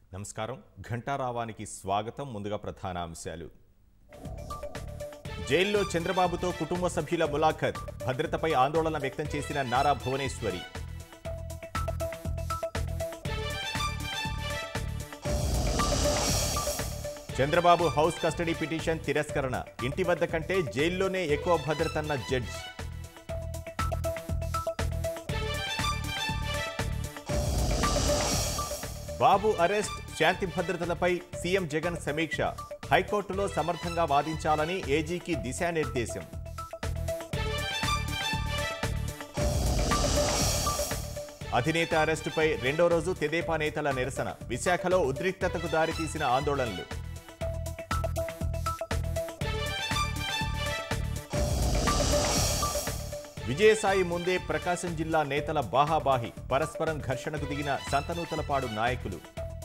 నమస్కారం ఘంటారావానికి స్వాగతం ముందుగా ప్రధాన అంశాలు జైల్లో చంద్రబాబుతో కుటుంబ సభ్యుల ములాఖత్ భద్రతపై ఆందోళన వ్యక్తం చేసిన Nara Bhuvaneswari Chandrababu house custody petition తిరస్కరణ ఇంటి వద్ద కంటే జైల్లోనే ఎక్కువ భద్రతన్న జడ్జ్ బాబు అరెస్ట్ శాంతి భద్రతలపై సీఎం జగన్ సమీక్ష హైకోర్టులో సమర్థంగా వాదించాలని ఏజీకి దిశానిర్దేశం అధినేత అరెస్టుపై రెండో రోజు తెదేపా నేతల నిరసన విశాఖలో ఉద్రిక్తతకు దారితీసిన ఆందోళనలు విజయసాయి ముందే ప్రకాశం జిల్లా నేతల బాహాబాహి పరస్పరం ఘర్షణకు దిగిన సంతనూతలపాడు నాయకులు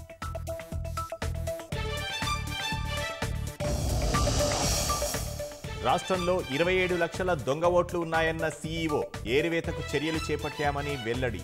రాష్ట్రంలో ఇరవై ఏడు లక్షల దొంగ ఓట్లు ఉన్నాయన్న సీఈఓ ఏరివేతకు చర్యలు చేపట్టామని వెల్లడి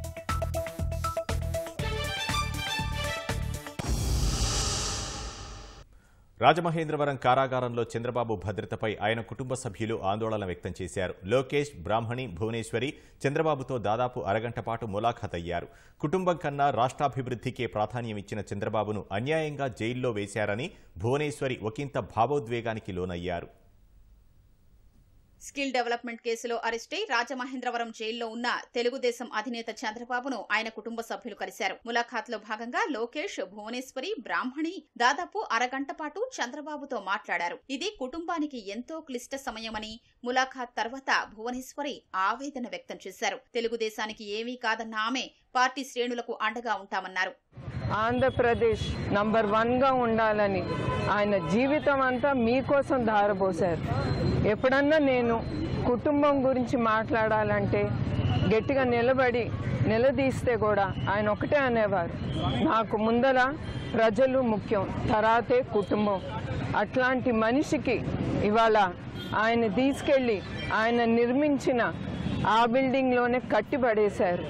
రాజమహేంద్రవరం కారాగారంలో చంద్రబాబు భద్రతపై ఆయన కుటుంబ సభ్యులు ఆందోళన వ్యక్తం చేశారు లోకేష్ బ్రాహ్మణి భువనేశ్వరి చంద్రబాబుతో దాదాపు అరగంట పాటు ములాఖత్ అయ్యారు కుటుంబం కన్నా రాష్ట్రాభివృద్ధికే ప్రాధాన్యం ఇచ్చిన చంద్రబాబును అన్యాయంగా జైల్లో వేశారని భువనేశ్వరి ఒకంత భావోద్వేగానికి లోనయ్యారు స్కిల్ డెవలప్మెంట్ కేసులో అరెస్టై రాజమహేంద్రవరం జైల్లో ఉన్న తెలుగుదేశం అధినేత చంద్రబాబును ఆయన కుటుంబ సభ్యులు కలిశారు ములాఖాత్ లో భాగంగా లోకేష్ భువనేశ్వరి బ్రాహ్మణి దాదాపు అరగంట పాటు చంద్రబాబుతో మాట్లాడారు ఇది కుటుంబానికి ఎంతో క్లిష్ట సమయమని ములాఖాత్ తర్వాత భువనేశ్వరి ఆవేదన వ్యక్తం చేశారు తెలుగుదేశానికి ఏమీ కాదన్న ఆమె పార్టీ శ్రేణులకు అండగా ఉంటామన్నారు ఆంధ్రప్రదేశ్ నంబర్ వన్గా ఉండాలని ఆయన జీవితం అంతా మీకోసం ధారపోశారు ఎప్పుడన్నా నేను కుటుంబం గురించి మాట్లాడాలంటే గట్టిగా నిలబడి నిలదీస్తే కూడా ఆయన ఒకటే అనేవారు నాకు ముందర ప్రజలు ముఖ్యం తర్వాతే కుటుంబం అట్లాంటి మనిషికి ఇవాళ ఆయన తీసుకెళ్ళి ఆయన నిర్మించిన ఆ బిల్డింగ్లోనే కట్టిపడేశారు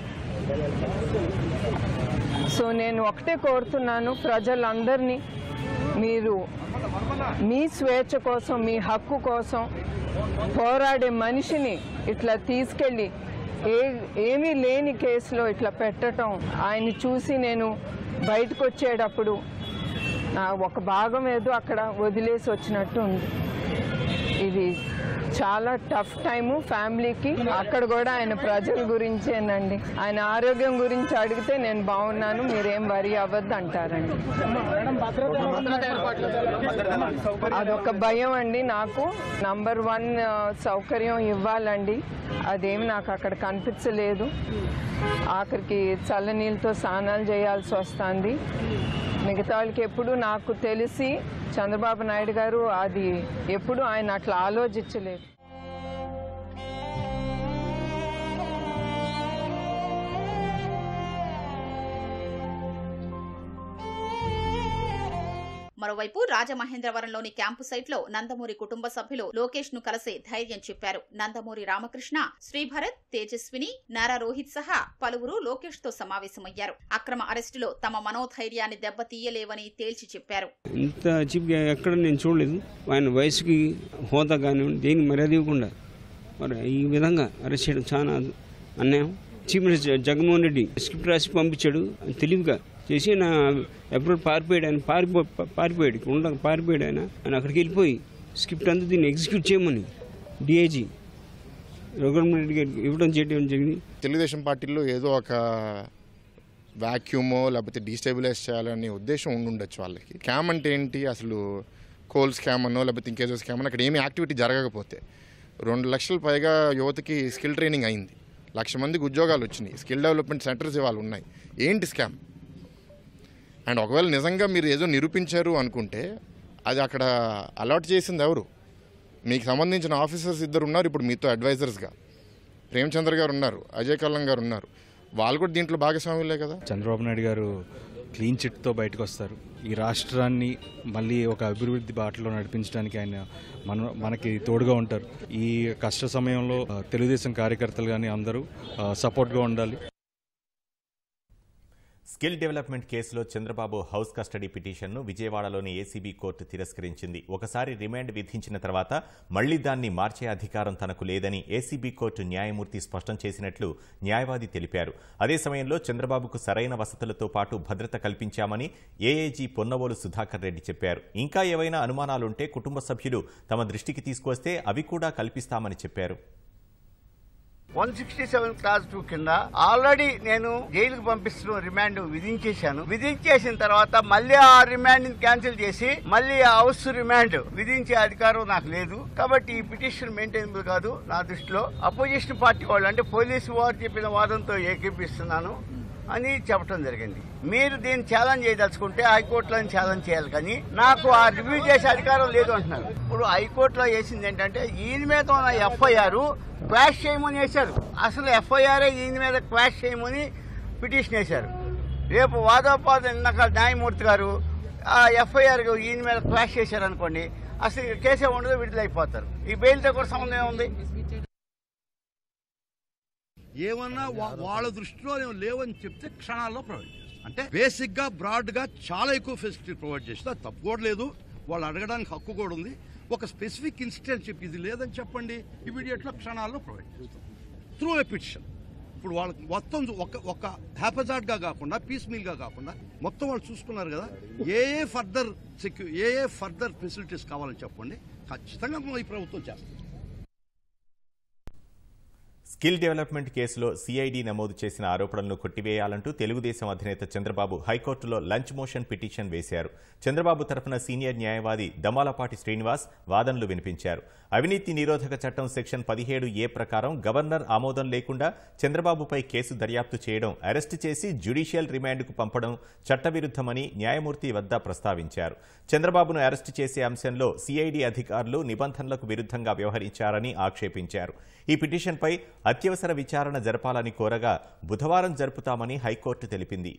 సో నేను ఒకటే కోరుతున్నాను ప్రజలందరినీ మీరు మీ స్వేచ్ఛ కోసం మీ హక్కు కోసం పోరాడే మనిషిని ఇట్లా తీసుకెళ్ళి ఏ ఏమీ లేని కేసులో ఇట్లా పెట్టడం ఆయన్ని చూసి నేను బయటకు వచ్చేటప్పుడు నా ఒక భాగం ఏదో అక్కడ వదిలేసి వచ్చినట్టు ఉంది ఇది చాలా టఫ్ టైము ఫ్యామిలీకి అక్కడ కూడా ఆయన ప్రజల గురించేనండి ఆయన ఆరోగ్యం గురించి అడిగితే నేను బాగున్నాను మీరేం వరి అవ్వద్దు అంటారండి అదొక భయం అండి నాకు నంబర్ వన్ ఆ, సౌకర్యం ఇవ్వాలండి అదేమి నాకు అక్కడ కనిపించలేదు ఆఖరికి చల్లనీళ్ళతో స్నానాలు చేయాల్సి వస్తుంది మిగతా వాళ్ళకి ఎప్పుడు నాకు తెలిసి చంద్రబాబు నాయుడు గారు అది ఎప్పుడు ఆయన అట్లా ఆలోచించలేదు మరోవైపు రాజమహేంద్రవరంలోని క్యాంపు సైట్ లో నందమూరి కుటుంబ సభ్యులు లోకేష్ ను కలిసి ధైర్యం చెప్పారు నందమూరి రామకృష్ణ శ్రీభరత్ తేజస్విని నారా రోహిత్ సహా పలువురు లోకేష్ తో సమావేశమయ్యారు అక్రమ అరెస్టులో తమ మనోధైర్యాన్ని దెబ్బతీయలేవని తేల్చి చెప్పారు ఇంత చీప్గా ఎక్కడ నేను చూడలేదు ఆయన వయసుకి హోదా కానివ్వండి దేనికి మర్యాద ఇవ్వకుండా మరి ఈ విధంగా అరెస్ట్ చేయడం చాలా అన్యాయం chief minister Jaganmohan Reddy script రాసి పంపించాడు తెలివిగా చేసి నా ఎప్పుడు పారిపోయాడు ఆయన పారిపో పారిపోయాడు ఇక్కడ ఉండక పారిపోయాడు ఆయన ఆయన అక్కడికి వెళ్ళిపోయి స్క్రిప్ట్ అంతా దీన్ని ఎగ్జిక్యూట్ చేయమని డిఐజీ రఘురామరెడ్డి రెడ్డి గారికి ఇవ్వడం చేయడం జరిగింది తెలుగుదేశం పార్టీలో ఏదో ఒక వాక్యూమో లేకపోతే డీస్టెబిలైజ్ చేయాలనే ఉద్దేశం ఉండుండొచ్చు వాళ్ళకి స్కామ్ అంటే ఏంటి అసలు కోల్ స్కామ్ అనో లేకపోతే ఇంకేదో స్కామ్ అనో అక్కడ ఏమి యాక్టివిటీ జరగకపోతే రెండు లక్షల పైగా యువతకి స్కిల్ ట్రైనింగ్ అయింది లక్ష మందికి ఉద్యోగాలు వచ్చినాయి స్కిల్ డెవలప్మెంట్ సెంటర్స్ ఇవాళ ఉన్నాయి ఏంటి స్కామ్ అండ్ ఒకవేళ నిజంగా మీరు ఏదో నిరూపించారు అనుకుంటే అది అక్కడ అలాట్ చేసింది ఎవరు మీకు సంబంధించిన ఆఫీసర్స్ ఇద్దరు ఉన్నారు ఇప్పుడు మీతో అడ్వైజర్స్గా ప్రేమచంద్ర గారు ఉన్నారు అజయ్ కల్లం గారు ఉన్నారు వాళ్ళు కూడా దీంట్లో భాగస్వాములే కదా చంద్రబాబు నాయుడు గారు క్లీన్ చిట్తో బయటకు వస్తారు ఈ రాష్ట్రాన్ని మళ్ళీ ఒక అభివృద్ధి బాటలో నడిపించడానికి ఆయన మన మనకి తోడుగా ఉంటారు ఈ కష్ట సమయంలో ఆ, తెలుగుదేశం కార్యకర్తలు కానీ అందరూ ఆ, సపోర్ట్గా ఉండాలి స్కిల్ డెవలప్మెంట్ కేసులో చంద్రబాబు హౌస్ కస్టడీ పిటిషన్ను విజయవాడలోని ఏసీబీ కోర్టు తిరస్కరించింది ఒకసారి రిమాండ్ విధించిన తర్వాత మళ్లీ దాన్ని మార్చే అధికారం తనకు లేదని ఏసీబీ కోర్టు న్యాయమూర్తి స్పష్టం చేసినట్లు న్యాయవాది తెలిపారు అదే సమయంలో చంద్రబాబుకు సరైన వసతులతో పాటు భద్రత కల్పించామని ఏఏజీ పొన్నవోలు సుధాకర్ రెడ్డి చెప్పారు ఇంకా ఏవైనా అనుమానాలుంటే కుటుంబ సభ్యులు తమ దృష్టికి తీసుకొస్తే అవి కూడా కల్పిస్తామని చెప్పారు one sixty seven class two కింద ఆల్రెడీ నేను జైలుకు పంపిస్తున్న రిమాండ్ విధించేశాను విధించేసిన తర్వాత మళ్ళీ ఆ రిమాండ్ క్యాన్సిల్ చేసి మళ్ళీ ఆ హౌస్ రిమాండ్ విధించే అధికారం నాకు లేదు కాబట్టి ఈ పిటిషన్ మెయింటైనబుల్ కాదు నా దృష్టిలో అపోజిషన్ పార్టీ వాళ్ళు అంటే పోలీసు వారు చెప్పిన వాదంతో ఏకీపిస్తున్నాను అని చెప్పడం జరిగింది మీరు దీన్ని ఛాలెంజ్ చేయదలుచుకుంటే హైకోర్టులో ఛాలెంజ్ చేయాలి కానీ నాకు ఆ రివ్యూ చేసే అధికారం లేదు అంటున్నారు ఇప్పుడు హైకోర్టులో వేసింది ఏంటంటే ఈయన మీద ఉన్న ఎఫ్ఐఆర్ క్వాష్ చేయమని వేశారు అసలు ఎఫ్ఐఆర్ ఈయన మీద క్వాష్ చేయమని పిటిషన్ వేశారు రేపు వాదోపాద ఇందాక న్యాయమూర్తి గారు ఆ ఎఫ్ఐఆర్ ఈయన మీద క్వాష్ చేశారనుకోండి అసలు ఈ కేసే ఉండదు విడుదలైపోతారు ఈ బెయిల్తో కూడా సంబంధం ఏముంది ఏమన్నా వా- వాళ్ళ దృష్టిలో ఏమో లేవని చెప్తే క్షణాల్లో ప్రొవైడ్ చేస్తాం అంటే బేసిక్ గా బ్రాడ్ గా చాలా ఎక్కువ ఫెసిలిటీ ప్రొవైడ్ చేస్తే అది తప్పు కూడా లేదు వాళ్ళు అడగడానికి హక్కు కూడా ఉంది ఒక స్పెసిఫిక్ ఇన్సిడెంట్ చెప్పి ఇది లేదని చెప్పండి ఇమీడియట్ లో క్షణాల్లో ప్రొవైడ్ చేస్తాం త్రూ ఎ పిటిషన్ ఇప్పుడు వాళ్ళకి మొత్తం ఒక ఒక హ్యాపజార్డ్ గా కాకుండా పీస్ మీల్ గా కాకుండా మొత్తం వాళ్ళు చూసుకున్నారు కదా ఏ ఏ ఫర్దర్ సెక్యూ ఏ ఏ ఫర్దర్ ఫెసిలిటీస్ కావాలని చెప్పండి ఖచ్చితంగా ఈ ప్రభుత్వం చేస్తుంది స్కిల్ డెవలప్మెంట్ కేసులో సిఐడి నమోదు చేసిన ఆరోపణలను కొట్టివేయాలంటూ తెలుగుదేశం అధినేత చంద్రబాబు హైకోర్టులో లంచ్ మోషన్ పిటిషన్ వేశారు చంద్రబాబు తరఫున సీనియర్ న్యాయవాది దమాలపాటి శ్రీనివాస్ వాదనలు వినిపించారు అవినీతి నిరోధక చట్టం సెక్షన్ పదిహేడు ఏ ప్రకారం గవర్నర్ ఆమోదం లేకుండా చంద్రబాబుపై కేసు దర్యాప్తు చేయడం అరెస్టు చేసి జ్యుడిషియల్ రిమాండ్కు పంపడం చట్టవిరుద్ధమని న్యాయమూర్తి వద్ద ప్రస్తావించారు చంద్రబాబును అరెస్టు చేసే అంశంలో సిఐడి అధికారులు నిబంధనలకు విరుద్ధంగా వ్యవహరించారని ఆక్షేపించారు ఈ పిటిషన్పై అత్యవసర విచారణ జరపాలని కోరగా బుధవారం జరుపుతామని హైకోర్టు తెలిపింది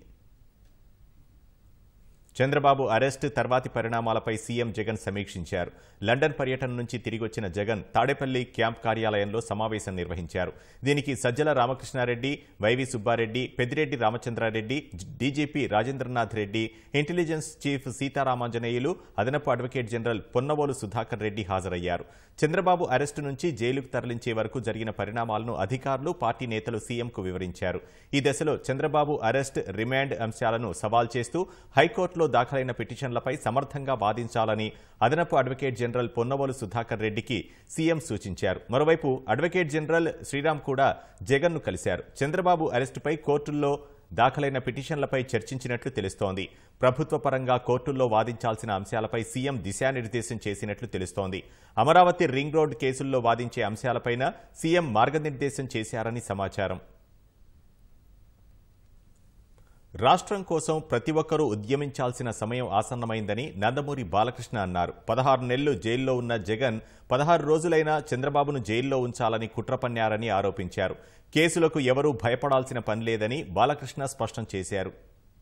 చంద్రబాబు అరెస్ట్ తర్వాతి పరిణామాలపై సీఎం జగన్ సమీక్షించారు లండన్ పర్యటన నుంచి తిరిగొచ్చిన జగన్ తాడేపల్లి క్యాంప్ కార్యాలయంలో సమావేశం నిర్వహించారు దీనికి Sajjala Ramakrishnareddy YV Subbareddy Peddireddy Ramachandrareddy DGP Rajendranath Reddy intelligence chief Seetharamanjaneyulu అదనపు అడ్వకేట్ జనరల్ పొన్నవోలు సుధాకర్ రెడ్డి హాజరయ్యారు చంద్రబాబు అరెస్టు నుంచి జైలుకు తరలించే వరకు జరిగిన పరిణామాలను అధికారులు పార్టీ నేతలు సీఎంకు వివరించారు ఈ దశలో చంద్రబాబు అరెస్ట్ రిమాండ్ అంశాలను సవాల్ చేస్తూ హైకోర్టులో దాఖలైన పిటిషన్లపై సమర్థంగా వాదించాలని అదనపు అడ్వకేట్ జనరల్ పొన్నవోలు సుధాకర్ రెడ్డికి సీఎం సూచించారు మరోవైపు అడ్వకేట్ జనరల్ శ్రీరామ్ కూడా జగన్ను కలిశారు చంద్రబాబు అరెస్టుపై కోర్టుల్లో దాఖలైన పిటిషన్లపై చర్చించినట్లు తెలుస్తోంది ప్రభుత్వ పరంగా కోర్టుల్లో వాదించాల్సిన అంశాలపై సీఎం దిశానిర్దేశం చేసినట్లు తెలుస్తోంది అమరావతి రింగ్ రోడ్ కేసుల్లో వాదించే అంశాలపైన సీఎం మార్గనిర్దేశం చేశారని సమాచారం రాష్ట్రం కోసం ప్రతి ఒక్కరూ ఉద్యమించాల్సిన సమయం ఆసన్నమైందని నందమూరి బాలకృష్ణ అన్నారు పదహారు నెలలు జైల్లో ఉన్న జగన్ పదహారు రోజులైనా చంద్రబాబును జైల్లో ఉంచాలని కుట్ర పన్నారని ఆరోపించారు కేసులకు ఎవరూ భయపడాల్సిన పని లేదని బాలకృష్ణ స్పష్టం చేశారు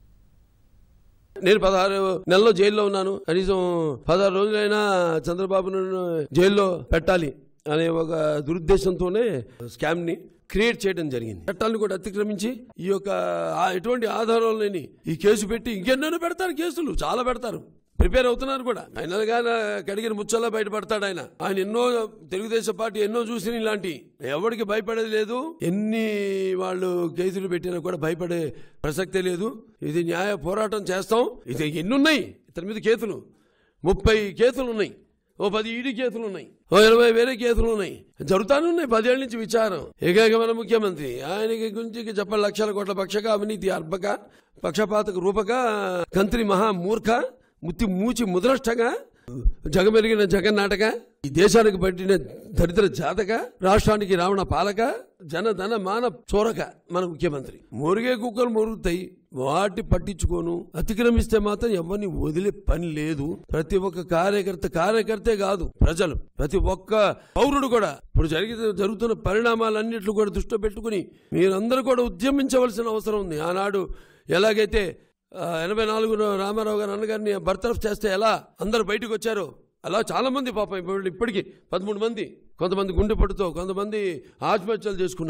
నేను పదహారు నెలల్లో జైల్లో ఉన్నాను కనీసం పదహారు రోజులైనా చంద్రబాబును జైల్లో పెట్టాలి అనే ఒక దురుద్దేశంతోనే స్కామ్ ని క్రియేట్ చేయడం జరిగింది చట్టాలను కూడా అతిక్రమించి ఈ యొక్క ఆ- ఎటువంటి ఆధారాలు లేని ఈ కేసు పెట్టి ఇంకెన్నెన్నో పెడతారు కేసులు చాలా పెడతారు ప్రిపేర్ అవుతున్నారు కూడా ఆయన కానీ కడిగిన ముచ్చల్లా బయటపడతాడు ఆయన ఆయన ఎన్నో తెలుగుదేశం పార్టీ ఎన్నో చూసిన ఇలాంటి ఎవరికి భయపడేది లేదు ఎన్ని వాళ్ళు కేసులు పెట్టినా కూడా భయపడే ప్రసక్తే లేదు ఇది న్యాయ పోరాటం చేస్తాం ఇది ఎన్ని ఉన్నాయి ఇతని మీద కేసులు ముప్పై కేసులు ఉన్నాయి ఓ పది ఈడీ కేసులు ఉన్నాయి ఓ ఇరవై వేరే కేసులు ఉన్నాయి జరుగుతానే ఉన్నాయి పదేళ్ల నుంచి విచారం ఏకైక మన ముఖ్యమంత్రి ఆయనకి గురించి చెప్ప లక్షల కోట్ల పక్షక అవినీతి అర్భక పక్షపాతక రూపక కంత్రి మహా మూర్ఖ ముత్తి మూచి ముద్రష్టగా జగమెరిగిన జగన్నాటక ఈ దేశానికి పట్టిన దరిద్ర జాతక రాష్ట్రానికి రావణ పాలక జన ధన మాన చోరక మన ముఖ్యమంత్రి మురిగే కుక్కలు మురుగుతాయి వాటి పట్టించుకోను అతిక్రమిస్తే మాత్రం ఎవరిని వదిలే పని లేదు ప్రతి ఒక్క కార్యకర్త కార్యకర్తే కాదు ప్రజలు ప్రతి ఒక్క పౌరుడు కూడా ఇప్పుడు జరిగి జరుగుతున్న పరిణామాలన్నింటిని కూడా దృష్టిలో పెట్టుకుని మీరందరూ కూడా ఉద్యమించవలసిన అవసరం ఉంది ఆనాడు ఎలాగైతే ఆ, ఎనభై నాలుగు రామారావు గారు అన్నగారిని బర్తరఫ్ చేస్తే ఎలా అందరు బయటకు వచ్చారో అలా చాలా మంది పాపం ఇప్పుడు ఇప్పటికీ పదమూడు మంది కొంతమంది గుండెపట్టుతో కొంతమంది ఆత్మహత్యలు చేసుకున్నారు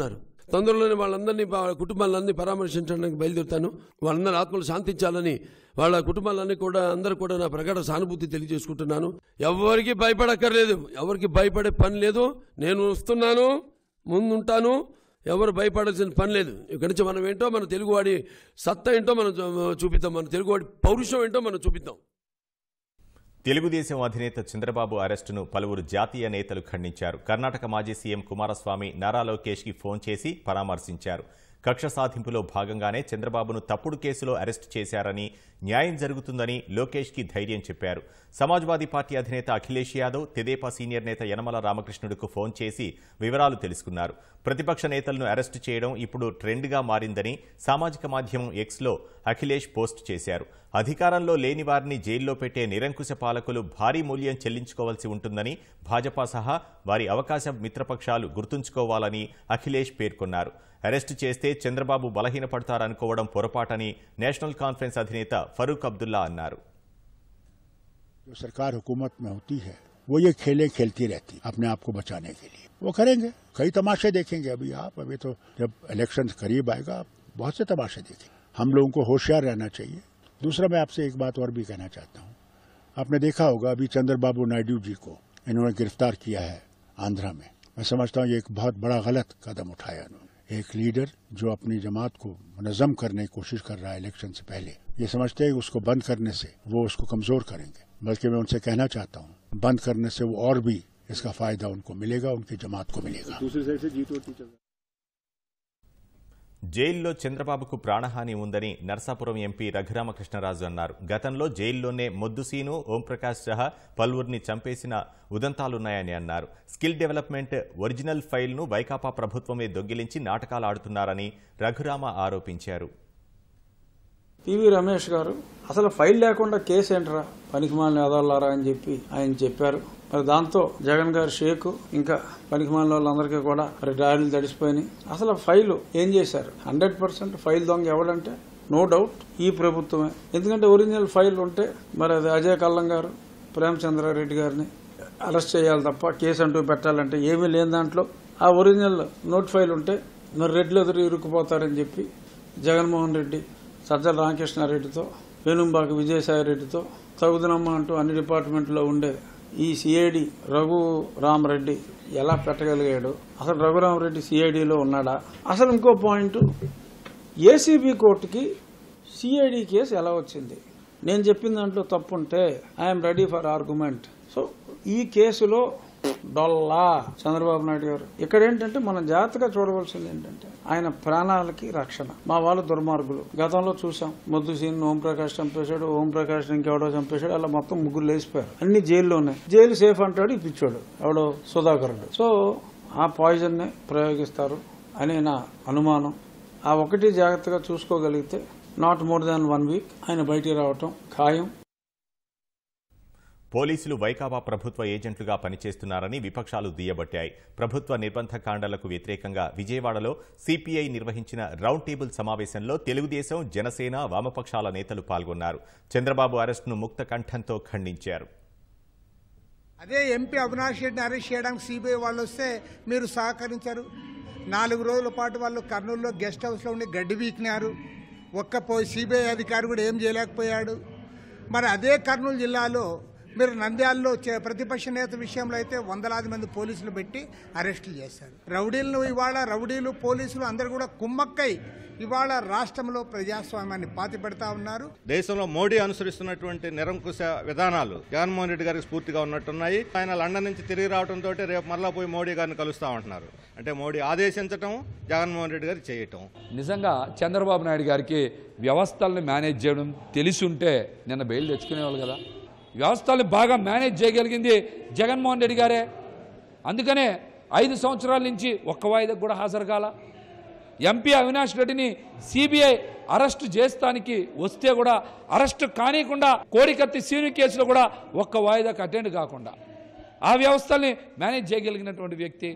తొందరలోనే వాళ్ళందరినీ వాళ్ళ కుటుంబాలన్నీ పరామర్శించడానికి బయలుదేరుతాను వాళ్ళందరి ఆత్మలు శాంతించాలని వాళ్ళ కుటుంబాలన్నీ కూడా అందరూ కూడా నా ప్రగాఢ సానుభూతి తెలియజేసుకుంటున్నాను ఎవరికి భయపడక్కర్లేదు ఎవరికి భయపడే పని లేదు నేను వస్తున్నాను ముందుంటాను ఎవరు భయపడాల్సిన పని లేదు ఇక్కడి నుంచి మనం ఏంటో మన తెలుగువాడి సత్తా ఏంటో మనం చూ- చూపిద్దాం మన తెలుగువాడి పౌరుషం ఏంటో మనం చూపిద్దాం తెలుగుదేశం అధినేత చంద్రబాబు అరెస్టును పలువురు జాతీయ నేతలు ఖండించారు కర్ణాటక మాజీ సీఎం కుమారస్వామి నారా లోకేష్కి ఫోన్ చేసి పరామర్శించారు కక్ష సాధింపులో భాగంగానే చంద్రబాబును తప్పుడు కేసులో అరెస్టు చేశారని న్యాయం జరుగుతుందని లోకేష్కి ధైర్యం చెప్పారు సమాజ్వాదీ పార్టీ అధినేత అఖిలేష్ యాదవ్ తెదేపా సీనియర్ నేత యనమల రామకృష్ణుడుకు ఫోన్ చేసి వివరాలు తెలుసుకున్నారు ప్రతిపక్ష నేతలను అరెస్టు చేయడం ఇప్పుడు ట్రెండ్గా మారిందని సామాజిక మాధ్యమం ఎక్స్లో అఖిలేష్ పోస్ట్ చేశారు అధికారంలో లేని వారిని జైల్లో పెట్టే నిరంకుశ పాలకులు భారీ మూల్యం చెల్లించుకోవాల్సి ఉంటుందని భాజపా సహా వారి అవకాశ మిత్రపక్షాలు గుర్తుంచుకోవాలని అఖిలేష్ పేర్కొన్నారు అరెస్టు చేస్తే చంద్రబాబు బలహీనపడతారనుకోవడం పొరపాటని నేషనల్ కాన్ఫరెన్స్ అధినేత ఫరూక్ అబ్దుల్లా అన్నారు जो सरकार हुकूमत में होती है वो ये खेलें खेलती रहती अपने आप को बचाने के लिए वो करेंगे कई तमाशे देखेंगे अभी आप अभी तो जब इलेक्शन करीब आएगा आप बहुत से तमाशे देखेंगे हम लोगों को होशियार रहना चाहिए दूसरा मैं आपसे एक बात और भी कहना चाहता हूँ आपने देखा होगा अभी चंद्रबाबू नायडू जी को इन्होंने गिरफ्तार किया है आंध्रा में मैं समझता हूँ ये एक बहुत बड़ा गलत कदम उठाया उन्होंने एक लीडर जो अपनी जमात को मुनजम करने की कोशिश कर रहा है इलेक्शन से पहले ये समझते हैं कि उसको बंद करने से वो उसको कमजोर करेंगे बल्कि मैं उनसे कहना चाहता हूँ बंद करने से वो और भी इसका फायदा उनको मिलेगा उनकी जमात को मिलेगा दूसरी साइड से जी ट्वेंटी चल रहा है జైల్లో చంద్రబాబుకు ప్రాణహాని ఉందని నర్సాపురం ఎంపీ రఘురామకృష్ణరాజు అన్నారు గతంలో జైల్లోనే మొద్దుసీను ఓంప్రకాష్ సహా పలువురిని చంపేసిన ఉదంతాలున్నాయని అన్నారు స్కిల్ డెవలప్మెంట్ ఒరిజినల్ ఫైల్ను వైకాపా ప్రభుత్వమే దొంగిలించి నాటకాలు ఆడుతున్నారని రఘురామ ఆరోపించారు పివి రమేష్ గారు అసలు ఫైల్ లేకుండా కేసు ఏంట్రా పనికిమాలిన ఎదవలారా అని చెప్పి ఆయన చెప్పారు మరి దాంతో జగన్ గారు షేక్ ఇంకా పనికిమాలిన వాళ్ళందరికీ కూడా మరి దాడులు తడిసిపోయినాయి అసలు ఫైల్ ఏం చేశారు హండ్రెడ్ పర్సెంట్ ఫైల్ దొంగ ఎవడంటే నో డౌట్ ఈ ప్రభుత్వమే ఎందుకంటే ఒరిజినల్ ఫైల్ ఉంటే మరి అది అజయ్ కల్లం గారు ప్రేమచంద్రారెడ్డి గారిని అరెస్ట్ చేయాలి తప్ప కేసు అంటూ పెట్టాలంటే ఏమీ లేని దాంట్లో ఆ ఒరిజినల్ నోట్ ఫైల్ ఉంటే మరి రెడ్లు ఎదురు ఇరుక్కుపోతారని చెప్పి జగన్మోహన్ రెడ్డి సజ్జల రామకృష్ణారెడ్డితో వేణుంబాక విజయసాయి రెడ్డితో తగుదనమ్మ అంటూ అన్ని డిపార్ట్మెంట్లో ఉండే ఈ సిఐడి రఘు రామరెడ్డి ఎలా పెట్టగలిగాడు అసలు రఘురామరెడ్డి సిఐడిలో ఉన్నాడా అసలు ఇంకో పాయింట్ ఏసీబీ కోర్టుకి సిఐడి కేసు ఎలా వచ్చింది నేను చెప్పిన దాంట్లో తప్పు ఉంటే I'm ready for argument so ఈ కేసులో డొల్లా చంద్రబాబు నాయుడు గారు ఇక్కడ ఏంటంటే మనం జాగ్రత్తగా చూడవలసింది ఏంటంటే ఆయన ప్రాణాలకి రక్షణ మా వాళ్ళు దుర్మార్గులు గతంలో చూసాం ముద్దు సీన్ ఓంప్రకాష్ చంపేశాడు ఓంప్రకాష్ ఇంకెవడో చంపేశాడు అలా మొత్తం ముగ్గురు లేచిపోయారు అన్ని జైల్లోనే జైలు సేఫ్ అంటాడు ఈ పిచ్చోడు ఎవడో సుధాకరుడు సో ఆ పాయిజన్ నే ప్రయోగిస్తారు అని నా అనుమానం ఆ ఒకటి జాగ్రత్తగా చూసుకోగలిగితే not more than one week ఆయన బయటికి రావటం ఖాయం పోలీసులు వైకాపా ప్రభుత్వ ఏజెంట్లుగా పనిచేస్తున్నారని విపక్షాలు దుయ్యబట్టాయి ప్రభుత్వ నిర్బంధ కాండలకు వ్యతిరేకంగా విజయవాడలో సిపిఐ నిర్వహించిన రౌండ్ టేబుల్ సమావేశంలో తెలుగుదేశం జనసేన వామపక్షాల నేతలు పాల్గొన్నారు చంద్రబాబు అరెస్టును ముక్త కంఠంతో ఖండించారు అదే ఎంపీ అవినాష్ రెడ్డిని అరెస్ట్ చేయడానికి సిబిఐ వాళ్ళు వస్తే మీరు సహకరించారు నాలుగు రోజుల పాటు వాళ్ళు కర్నూలులో గెస్ట్ హౌస్లో ఉండి గడ్డి వీకినారు ఒక్క పోయి సిబిఐ అధికారి కూడా ఏం చేయలేకపోయాడు మరి అదే కర్నూలు జిల్లాలో మీరు నంద్యాలలో చే- ప్రతిపక్ష నేత విషయంలో అయితే వందలాది మంది పోలీసులు పెట్టి అరెస్టులు చేశారు రౌడీలను ఇవాళ రౌడీలు పోలీసులు అందరూ కూడా కుమ్మక్కై ఇవాళ రాష్ట్రంలో ప్రజాస్వామ్యాన్ని పాతి పెడతా ఉన్నారు దేశంలో మోడీ అనుసరిస్తున్నటువంటి నిరంకుశ విధానాలు జగన్మోహన్ రెడ్డి గారికి స్ఫూర్తిగా ఉన్నట్టున్నాయి ఆయన లండన్ నుంచి తిరిగి రావడంతో రేపు మరలా పోయి మోడీ గారిని కలుస్తా ఉంటున్నారు అంటే మోడీ ఆదేశించటం జగన్మోహన్ రెడ్డి గారు చేయటం నిజంగా చంద్రబాబు నాయుడు గారికి వ్యవస్థల్ని మేనేజ్ చేయడం తెలిసి ఉంటే నిన్న బెయిల్ తెచ్చుకునేవాళ్ళు కదా వ్యవస్థల్ని బాగా మేనేజ్ చేయగలిగింది జగన్మోహన్ రెడ్డి గారే అందుకనే ఐదు సంవత్సరాల నుంచి ఒక్క వాయిదాకు కూడా హాజరు కాల ఎంపీ అవినాష్ రెడ్డిని సిబిఐ అరెస్టు చేస్తానికి వస్తే కూడా అరెస్టు కానియకుండా కోడికత్తి సీను కేసులో కూడా ఒక్క వాయిదాకు అటెండ్ కాకుండా ఆ వ్యవస్థల్ని మేనేజ్ చేయగలిగినటువంటి వ్యక్తి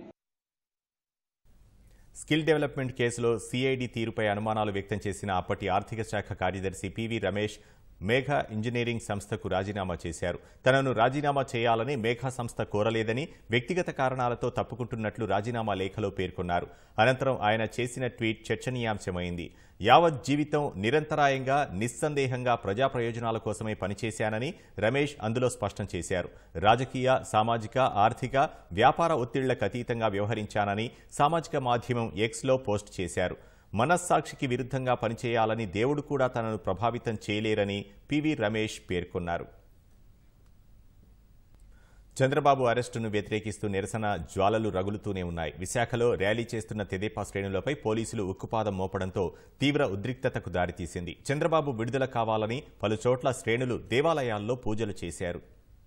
స్కిల్ డెవలప్మెంట్ కేసులో సిఐడి తీరుపై అనుమానాలు వ్యక్తం చేసిన అప్పటి ఆర్థిక శాఖ కార్యదర్శి పివి రమేష్ మేఘా ఇంజనీరింగ్ సంస్థకు రాజీనామా చేశారు తనను రాజీనామా చేయాలని మేఘా సంస్థ కోరలేదని వ్యక్తిగత కారణాలతో తప్పుకుంటున్నట్లు రాజీనామా లేఖలో పేర్కొన్నారు అనంతరం ఆయన చేసిన ట్వీట్ చర్చనీయాంశమైంది యావత్ జీవితం నిరంతరాయంగా నిస్సందేహంగా ప్రజా ప్రయోజనాల కోసమే పనిచేశానని రమేష్ అందులో స్పష్టం చేశారు రాజకీయ సామాజిక ఆర్థిక వ్యాపార ఒత్తిళ్లకు అతీతంగా వ్యవహరించానని సామాజిక మాధ్యమం ఎక్స్లో పోస్ట్ చేశారు మనస్సాక్షికి విరుద్ధంగా పనిచేయాలని దేవుడు కూడా తనను ప్రభావితం చేయలేరని పివి రమేష్ పేర్కొన్నారు చంద్రబాబు అరెస్టును వ్యతిరేకిస్తూ నిరసన జ్వాలలు రగులుతూనే ఉన్నాయి విశాఖలో ర్యాలీ చేస్తున్న తెదేపా శ్రేణులపై పోలీసులు ఉక్కుపాదం మోపడంతో తీవ్ర ఉద్రిక్తతకు దారితీసింది చంద్రబాబు విడుదల కావాలని పలు చోట్ల శ్రేణులు దేవాలయాల్లో పూజలు చేశారు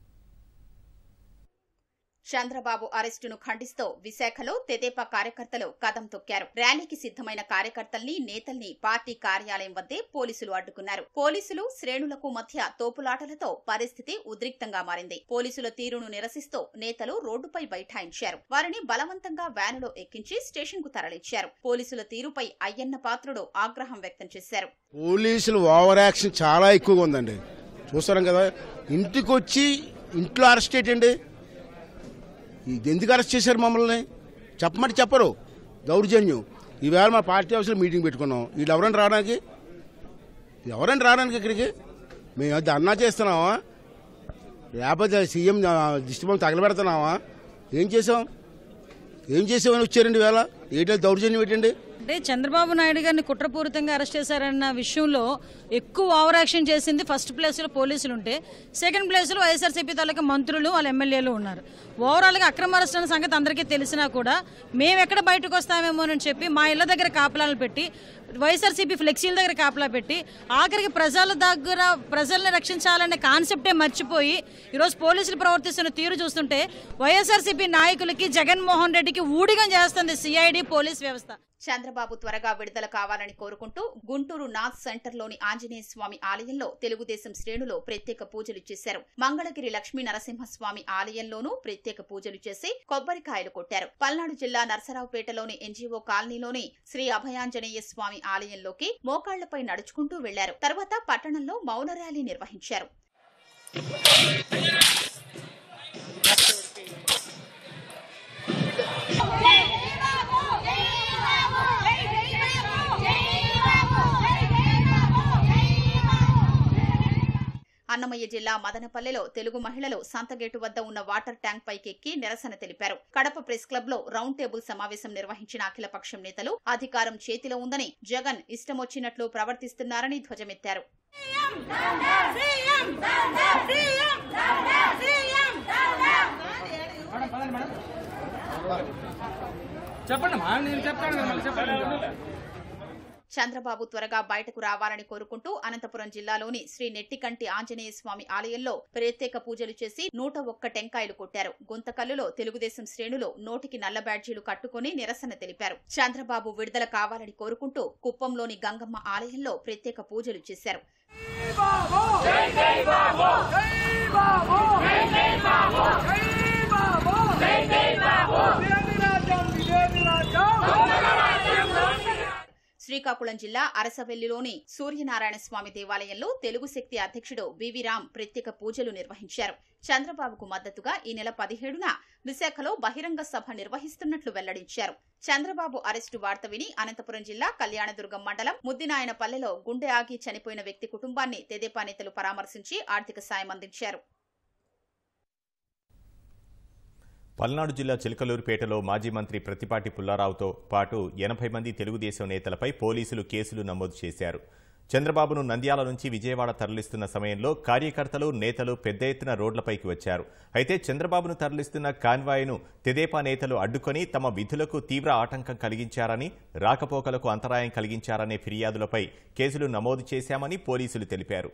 చంద్రబాబు అరెస్టును ఖండిస్తూ విశాఖలో తెదేపా కార్యకర్తలు కదం తొక్కారు ర్యాలీకి సిద్ధమైన కార్యకర్తల్ని నేతల్ని పార్టీ కార్యాలయం వద్దే పోలీసులు అడ్డుకున్నారు పోలీసులు శ్రేణులకు మధ్య తోపులాటలతో పరిస్థితి ఉద్రిక్తంగా మారింది పోలీసుల తీరును నిరసిస్తూ నేతలు రోడ్డుపై బైఠాయించారు వారిని బలవంతంగా వ్యానులో ఎక్కించి స్టేషన్ కు తరలించారు పోలీసుల తీరుపై అయ్యన్న పాత్రుడు ఆగ్రహం వ్యక్తం చేశారు పోలీసులు ఓవర్ యాక్షన్ చాలా ఎక్కువగా ఉందండి చూస్తున్నాం కదా ఇంటికి వచ్చి ఇంట్లో అరెస్ట్ ఏంటండి ఇది ఎందుకు అరెస్ట్ చేశారు మమ్మల్ని చెప్పమంటే చెప్పరు దౌర్జన్యం ఈవేళ మా పార్టీ హౌస్లో మీటింగ్ పెట్టుకున్నాం వీళ్ళు ఎవరైనా రావడానికి ఎవరైనా రావడానికి ఇక్కడికి మేము అది అన్నా చేస్తున్నావా లేకపోతే సీఎం దిష్టిబొమ్మ తగలబెడుతున్నావా ఏం చేసాం ఏం చేసామని వచ్చారండి వేళ ఏంటంటే దౌర్జన్యం ఏంటండి అంటే చంద్రబాబు నాయుడు గారిని కుట్రపూరితంగా అరెస్ట్ చేశారన్న విషయంలో ఎక్కువ ఓవర్ యాక్షన్ చేసింది ఫస్ట్ ప్లేస్లో పోలీసులు ఉంటే సెకండ్ ప్లేస్లో వైఎస్ఆర్సీపీ తాలూకా మంత్రులు వాళ్ళ ఎమ్మెల్యేలు ఉన్నారు ఓవరాల్గా అక్రమ అరెస్ట్ అన్న సంగతి అందరికీ తెలిసినా కూడా మేము ఎక్కడ బయటకు వస్తామేమోనని చెప్పి మా ఇళ్ల దగ్గర కాపలాలు పెట్టి వైఎస్ఆర్సీపీ ఫ్లెక్సీల దగ్గర కాపలా పెట్టి ఆఖరికి ప్రజల దగ్గర ప్రజల్ని రక్షించాలనే కాన్సెప్టే మర్చిపోయి ఈరోజు పోలీసులు ప్రవర్తిస్తున్న తీరు చూస్తుంటే వైఎస్ఆర్సీపీ నాయకులకి జగన్మోహన్ రెడ్డికి ఊడిగం చేస్తుంది సిఐడి పోలీస్ వ్యవస్థ చంద్రబాబు త్వరగా విడుదల కావాలని కోరుకుంటూ గుంటూరు నాథ్ సెంటర్లోని ఆంజనేయ స్వామి ఆలయంలో తెలుగుదేశం శ్రేణులు ప్రత్యేక పూజలు చేశారు మంగళగిరి లక్ష్మీ నరసింహస్వామి ఆలయంలోనూ ప్రత్యేక పూజలు చేసి కొబ్బరికాయలు కొట్టారు పల్నాడు జిల్లా నర్సరావుపేటలోని ఎన్జీఓ కాలనీలోని శ్రీ అభయాంజనేయ స్వామి ఆలయంలోకి మోకాళ్లపై నడుచుకుంటూ వెళ్లారు తర్వాత పట్టణంలో మౌన ర్యాలీ నిర్వహించారు అన్నమయ్య జిల్లా మదనపల్లెలో తెలుగు మహిళలు సంతగేటు వద్ద ఉన్న వాటర్ ట్యాంక్ పైకి ఎక్కి నిరసన తెలిపారు కడప ప్రెస్ క్లబ్ లో రౌండ్ టేబుల్ సమావేశం నిర్వహించిన అఖిలపక్షం నేతలు అధికారం చేతిలో ఉందని జగన్ ఇష్టమొచ్చినట్లు ప్రవర్తిస్తున్నారని ధ్వజమెత్తారు చెప్పండి మా నేను చెప్తాను కదా, మళ్ళీ చెప్పండి చంద్రబాబు త్వరగా బయటకు రావాలని కోరుకుంటూ అనంతపురం జిల్లాలోని శ్రీ నెట్టికంటి ఆంజనేయ స్వామి ఆలయంలో ప్రత్యేక పూజలు చేసి నూట ఒక్క టెంకాయలు కొట్టారు గుంతకల్లులో తెలుగుదేశం శ్రేణులు నోటికి నల్ల బ్యాడ్జీలు కట్టుకుని నిరసన తెలిపారు చంద్రబాబు విడుదల కావాలని కోరుకుంటూ కుప్పంలోని గంగమ్మ ఆలయంలో ప్రత్యేక పూజలు చేశారు శ్రీకాకుళం జిల్లా అరసవెల్లిలోని సూర్యనారాయణ స్వామి దేవాలయంలో తెలుగు శక్తి అధ్యక్షుడు వివి రామ్ ప్రత్యేక పూజలు నిర్వహించారు చంద్రబాబుకు మద్దతుగా ఈ నెల పదిహేడున విశాఖలో బహిరంగ సభ నిర్వహిస్తున్నట్లు వెల్లడించారు చంద్రబాబు అరెస్టు వార్త విని అనంతపురం జిల్లా కళ్యాణదుర్గం మండలం ముద్దినాయనపల్లెలో గుండె ఆగి చనిపోయిన వ్యక్తి కుటుంబాన్ని తెదేపా నేతలు పరామర్శించి ఆర్థిక సాయం అందించారు పల్నాడు జిల్లా చిలకలూరుపేటలో మాజీ మంత్రి ప్రతిపాటి పుల్లారావుతో పాటు ఎనభై మంది తెలుగుదేశం నేతలపై పోలీసులు కేసులు నమోదు చేశారు చంద్రబాబును నంద్యాల నుంచి విజయవాడ తరలిస్తున్న సమయంలో కార్యకర్తలు నేతలు పెద్ద ఎత్తున రోడ్లపైకి వచ్చారు అయితే చంద్రబాబును తరలిస్తున్న కాన్వాయ్ను తెదేపా నేతలు అడ్డుకొని తమ విధులకు తీవ్ర ఆటంకం కలిగించారని రాకపోకలకు అంతరాయం కలిగించారనే ఫిర్యాదులపై కేసులు నమోదు చేశామని పోలీసులు తెలిపారు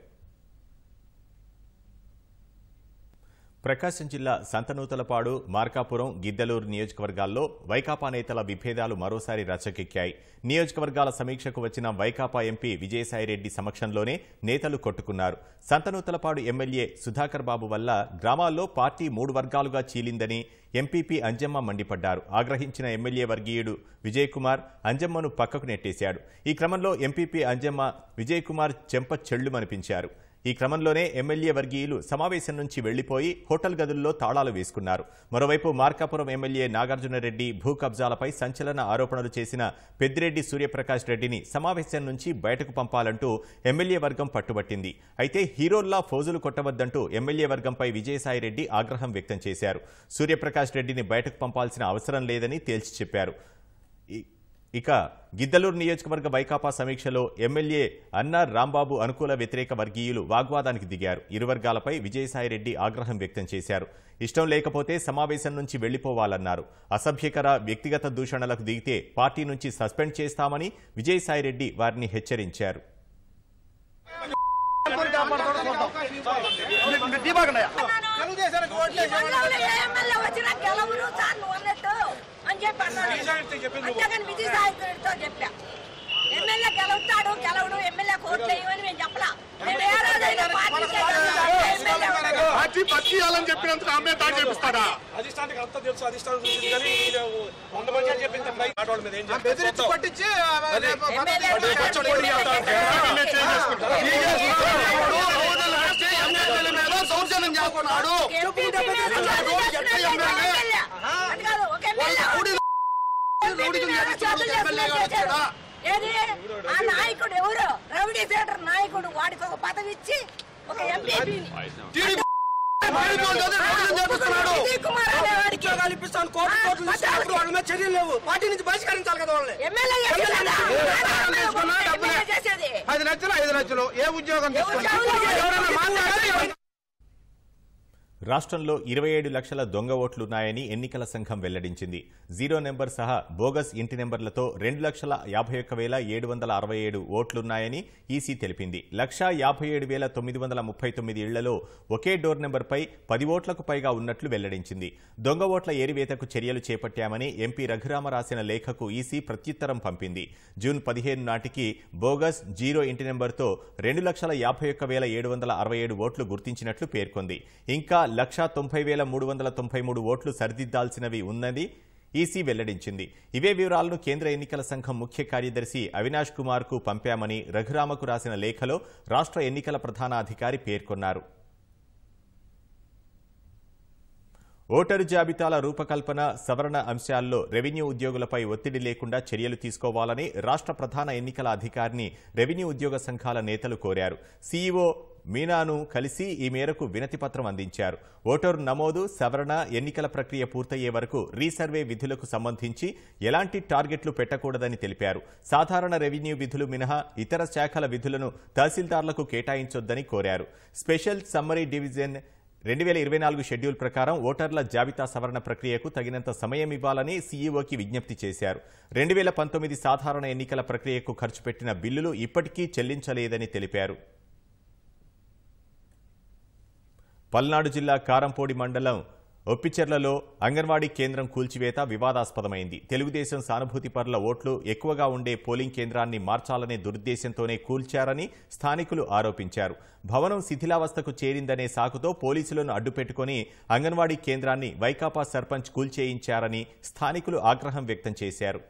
ప్రకాశం జిల్లా సంతనూతలపాడు మార్కాపురం గిద్దలూరు నియోజకవర్గాల్లో వైకాపా నేతల విభేదాలు మరోసారి రచ్చకెక్కాయి నియోజకవర్గాల సమీక్షకు వచ్చిన వైకాపా ఎంపీ విజయసాయిరెడ్డి సమక్షంలోనే నేతలు కొట్టుకున్నారు సంతనూతలపాడు ఎమ్మెల్యే సుధాకర్ బాబు వల్ల గ్రామాల్లో పార్టీ మూడు వర్గాలుగా చీలిందని ఎంపీపీ అంజమ్మ మండిపడ్డారు ఆగ్రహించిన ఎమ్మెల్యే వర్గీయుడు విజయ్ కుమార్ అంజమ్మను పక్కకు నెట్టేశాడు ఈ క్రమంలో ఎంపీపీ అంజమ్మ విజయ్ కుమార్ చెంప చెళ్లుమనిపించారు ఈ క్రమంలోనే ఎమ్మెల్యే వర్గీయులు సమావేశం నుంచి వెళ్లిపోయి హోటల్ గదుల్లో తాళాలు వేసుకున్నారు మరోవైపు మార్కాపురం ఎమ్మెల్యే నాగార్జునరెడ్డి భూ కబ్జాలపై సంచలన ఆరోపణలు చేసిన పెద్దిరెడ్డి సూర్యప్రకాష్ రెడ్డిని సమావేశం నుంచి బయటకు పంపాలంటూ ఎమ్మెల్యే వర్గం పట్టుబట్టింది అయితే హీరోల్లా ఫోజులు కొట్టవద్దంటూ ఎమ్మెల్యే వర్గంపై విజయసాయిరెడ్డి ఆగ్రహం వ్యక్తం చేశారు సూర్యప్రకాష్ రెడ్డిని బయటకు పంపాల్సిన అవసరం లేదని తేల్చి చెప్పారు ఇ- ఇక గిద్దలూరు నియోజకవర్గ వైకాపా సమీక్షలో ఎమ్మెల్యే అన్నార్ రాంబాబు అనుకూల వ్యతిరేక వర్గీయులు వాగ్వాదానికి దిగారు ఇరు వర్గాలపై విజయసాయిరెడ్డి ఆగ్రహం వ్యక్తం చేశారు ఇష్టం లేకపోతే సమావేశం నుంచి వెళ్లిపోవాలన్నారు అసభ్యకర వ్యక్తిగత దూషణలకు దిగితే పార్టీ నుంచి సస్పెండ్ చేస్తామని విజయసాయిరెడ్డి వారిని హెచ్చరించారు ఎమ్మెల్యే వచ్చినా గెలవరు సార్ నువ్వు అన్నట్టు అని చెప్పి అన్నాడు అంతేగాని విజయసాయితో చెప్పా ఎమ్మెల్యే గెలుస్తాడు గెలవడు ఎమ్మెల్యే కోట్లు వేయమని మేము చెప్పలా మేము ఏ రోజైనా పార్టీకే గెలుస్తాం, ఎమ్మెల్యే ఉండదు. పార్టీ బతికియాలని చెప్పినందుకు ఆమె తాను చేపిస్తాడా అధిష్టానికి అంతా తెలుసు అధిష్టానం చూసింది కానీ ఈయన వంద మంది అని చెప్పింది తప్ప ఆడవాళ్ళ మీద ఏం చేస్తారు? బెదిరించి పట్టించి అదే. ఎమ్మెల్యే అదే కొంచెం పోటీ చేస్తాం. దౌర్జన్యం చేస్తున్నాడు ఎంపీ మీద చేతులు చేస్తున్నట్టు ఎమ్మెల్యే. అది కాదు, ఒక ఎమ్మెల్యే. ఎంపీ మీద చేతులు చేస్తున్నట్టు చేశారు. ఏది ఆ నాయకుడు ఎవరు రౌడీ థియేటర్ నాయకుడు వాడికి ఒక పదవి ఇచ్చి ఒక ఎంపీ ఉద్యోగాలు ఇప్పిస్తాను కోట్లు కోట్లు తీసుకున్నప్పుడు వాళ్ళ మీద చర్యలు లేవు పార్టీ నుంచి బహిష్కరించాలి కదా వాళ్ళని ఎమ్మెల్యే ఎమ్మెల్యే ఎమ్మెల్యే ఎమ్మెల్యే చేసేది పది లక్షలు ఐదు లక్షలు ఏ ఉద్యోగం తీసుకున్నా ఎవరైనా మాట్లాడితే రాష్ట్రంలో ఇరవై ఏడు లక్షల దొంగ ఓట్లున్నాయని ఎన్నికల సంఘం వెల్లడించింది జీరో నెంబర్ సహా బోగస్ ఇంటి నెంబర్లతో రెండు లక్షల యాభై ఒక్క వేల ఏడు వందల అరవై ఏడు ఓట్లున్నాయని ఈసీ తెలిపింది లక్షా యాభై ఏడు వేల తొమ్మిది వందల ముప్పై తొమ్మిది ఇళ్లలో ఒకే డోర్ నెంబర్పై పది ఓట్లకు పైగా ఉన్నట్లు వెల్లడించింది దొంగ ఓట్ల ఏరివేతకు చర్యలు చేపట్టామని ఎంపీ రఘురామ రాసిన లేఖకు ఈసీ ప్రత్యుత్తరం పంపింది జూన్ పదిహేను నాటికి బోగస్ జీరో ఇంటి నెంబర్తో రెండు లక్షల యాభై ఒక్క వేల ఏడు వందల అరవై ఏడు ఓట్లు గుర్తించినట్లు పేర్కొంది ఇంకా లక్షా తొంభై వేల మూడు వందల తొంభై మూడు ఓట్లు సరిదిద్దాల్సినవి ఉన్నది ఈసీ వెల్లడించింది ఇవే వివరాలను కేంద్ర ఎన్నికల సంఘం ముఖ్య కార్యదర్శి అవినాష్ కుమార్ కు పంపామని రఘురామకు రాసిన లేఖలో రాష్ట్ర ఎన్నికల ప్రధాన అధికారి పేర్కొన్నారు ఓటరు జాబితాల రూపకల్పన సవరణ అంశాల్లో రెవెన్యూ ఉద్యోగులపై ఒత్తిడి లేకుండా చర్యలు తీసుకోవాలని రాష్ట్ర ప్రధాన ఎన్నికల అధికారిని రెవెన్యూ ఉద్యోగ సంఘాల నేతలు కోరారు సీఈఓ మీనాను కలిసి ఈ మేరకు వినతిపత్రం అందించారు ఓటరు నమోదు సవరణ ఎన్నికల ప్రక్రియ పూర్తయ్యే వరకు రీసర్వే విధులకు సంబంధించి ఎలాంటి టార్గెట్లు పెట్టకూడదని తెలిపారు సాధారణ రెవెన్యూ విధులు మినహా ఇతర శాఖల విధులను తహసీల్దార్లకు కేటాయించొద్దని కోరారు స్పెషల్ సమ్మరీ డివిజన్ రెండు వేల ఇరవై నాలుగు షెడ్యూల్ ప్రకారం ఓటర్ల జాబితా సవరణ ప్రక్రియకు తగినంత సమయం ఇవ్వాలని సీఈఓకి విజ్ఞప్తి చేశారు రెండు వేల పంతొమ్మిది సాధారణ ఎన్నికల ప్రక్రియకు ఖర్చు పెట్టిన బిల్లులు ఇప్పటికీ చెల్లించలేదని తెలిపారు పల్నాడు జిల్లా కారంపూడి మండలం ఒప్పిచెర్లలో అంగన్వాడీ కేంద్రం కూల్చివేత వివాదాస్పదమైంది తెలుగుదేశం సానుభూతి పరుల ఓట్లు ఎక్కువగా ఉండే పోలింగ్ కేంద్రాన్ని మార్చాలనే దురుద్దేశంతోనే కూల్చారని స్థానికులు ఆరోపించారు భవనం శిథిలావస్థకు చేరిందనే సాకుతో పోలీసులను అడ్డుపెట్టుకుని అంగన్వాడీ కేంద్రాన్ని వైకాపా సర్పంచ్ కూల్చేయించారని స్థానికులు ఆగ్రహం వ్యక్తం చేశారు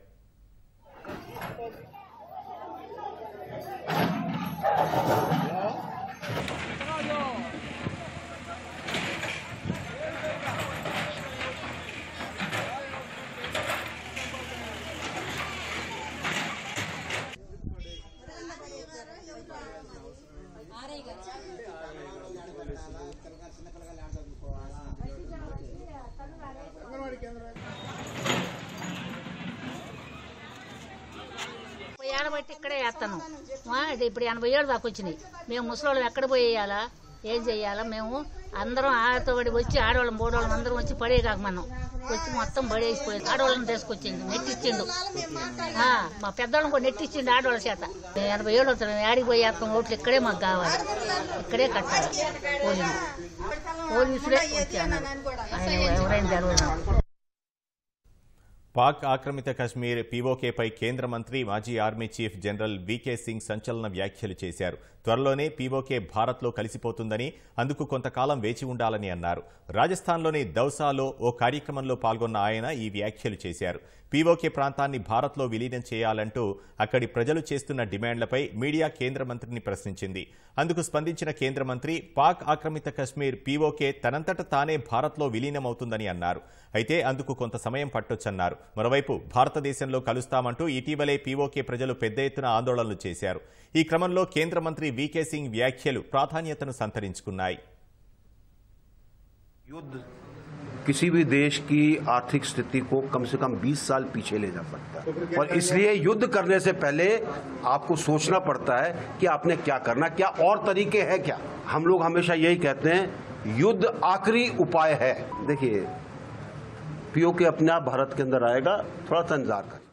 ఏడబట్టి ఇక్కడే వేస్తాను ఆ, ఇది ఇప్పుడు ఎనభై ఏళ్ళు దాకా వచ్చినాయి మేము ముసలోళ్ళం ఎక్కడ పోయి వేయాలా ఏం చెయ్యాలా మేము అందరం ఆడతో పడి వచ్చి ఆడవాళ్ళం బోడవాళ్ళం అందరం వచ్చి పడేయగాక మనం వచ్చి మొత్తం పడేసిపోయింది ఆడవాళ్ళని తీసుకొచ్చిండు నెట్టిచ్చిండు ఆ, మా పెద్దవాళ్ళని కూడా నెట్టిచ్చిండు ఆడవాళ్ళ చేత మేము ఎనభై ఏళ్ళు అవుతాం మేము ఆడికి పోయి వేస్తాం ఓట్లు ఇక్కడే మాకు కావాలి ఇక్కడే కట్టాలి పోలింగ్ పోలీసులే వచ్చి అన్నారు ఆయన ఎవరైనా జరగదు పాక్ ఆక్రమిత కశ్మీర్ పీఓకేపై కేంద్ర మంత్రి మాజీ army chief general VK Singh సంచలన వ్యాఖ్యలు చేశారు త్వరలోనే పీఓకే భారత్లో కలిసిపోతుందని అందుకు కొంతకాలం వేచి ఉండాలని అన్నారు రాజస్థాన్లోని దౌసాలో ఓ కార్యక్రమంలో పాల్గొన్న ఆయన ఈ వ్యాఖ్యలు చేశారు పీఓకే ప్రాంతాన్ని భారత్లో విలీనం చేయాలంటూ అక్కడి ప్రజలు చేస్తున్న డిమాండ్లపై మీడియా కేంద్ర మంత్రిని ప్రశ్నించింది అందుకు స్పందించిన కేంద్ర మంత్రి పాక్ ఆక్రమిత కశ్మీర్ పీఓకే తనంతట తానే భారత్లో విలీనమవుతుందని అన్నారు అయితే అందుకు కొంత సమయం పట్టొచ్చన్నారు మరోవైపు భారతదేశంలో కలుస్తామంటూ ఇటీవలే పీఓకే ప్రజలు పెద్ద ఎత్తున ఆందోళనలు చేశారు ఈ క్రమంలో కేంద్ర మంత్రి వీకే సింగ్ వ్యాఖ్యలు ప్రాధాన్యతను సంతరించుకున్నాయి युद्ध किसी भी देश की आर्थिक स्थिति को कम से कम 20 साल पीछे ले जा सकता है और इसलिए युद्ध करने से पहले आपको सोचना पड़ता है कि आपने क्या करना क्या और तरीके हैं क्या हम लोग हमेशा यही कहते हैं युद्ध आखिरी उपाय है देखिए पीओ के अपने आप भारत के अंदर आएगा थोड़ा सा इंतजार करें